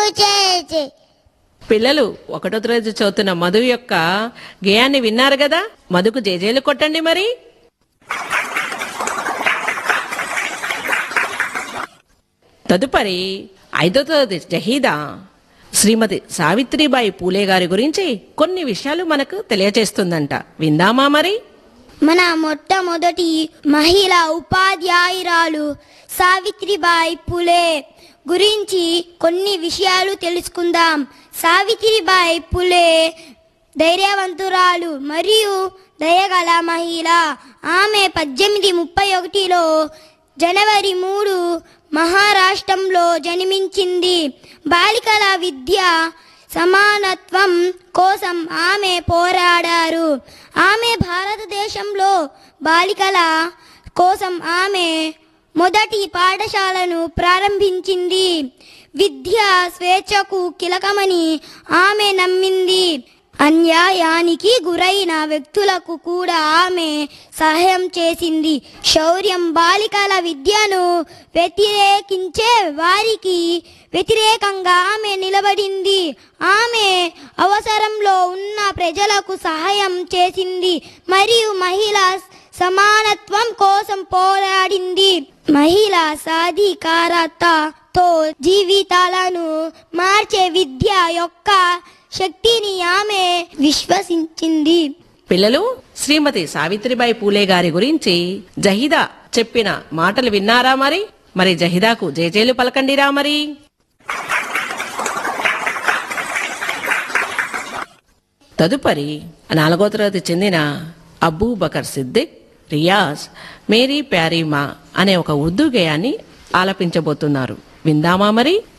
చేసి పిల్లలు ఒకటో తరగతి చదువుతున్న మధు యొక్క గేయాన్ని విన్నారు కదా మధుకు జేజేలు కొట్టండి మరి తదుపరి ఐదో తరగతి జహీదా శ్రీమతి సావిత్రిబాయి పూలే గారి గురించి కొన్ని విషయాలు మనకు తెలియచేస్తుందంట విందామా మరి మన మొట్టమొదటి మహిళా ఉపాధ్యాయురాలు సావిత్రిబాయి పులే గురించి కొన్ని విషయాలు తెలుసుకుందాం సావిత్రిబాయి పులే ధైర్యవంతురాలు మరియు దయగల మహిళ ఆమె పద్దెనిమిది ముప్పై ఒకటిలో జనవరి మూడు మహారాష్ట్రంలో జన్మించింది బాలికల విద్య సమానత్వం కోసం ఆమె పోరాడారు ఆమె భారతదేశంలో బాలికల కోసం ఆమె మొదటి పాఠశాలను ప్రారంభించింది విద్య స్వేచ్ఛకు కీలకమని ఆమె నమ్మింది అన్యాయానికి గురైన వ్యక్తులకు కూడా ఆమె సహాయం చేసింది శౌర్యం బాలికల విద్యను వ్యతిరేకించే వారికి వ్యతిరేకంగా ఆమె నిలబడింది ఆమె అవసరంలో ఉన్న ప్రజలకు సహాయం చేసింది మరియు మహిళా సమానత్వం కోసం పోరాడింది మహిళా సాధికారతతో జీవితాలను మార్చే విద్య యొక్క శక్తిని ఆమె విశ్వసించింది పిల్లలు శ్రీమతి సావిత్రిబాయి పూలే గారి గురించి జహీదా చెప్పిన మాటలు విన్నారా మరి మరి జహీదాకు జేజేలు పలకండిరా మరి తదుపరి నాలుగో తరగతి చెందిన అబూ బకర్ సిద్దిక్ రియాజ్ మేరీ ప్యారీమా అనే ఒక ఉర్దూ గేయాన్ని ఆలపించబోతున్నారు విందామా మరి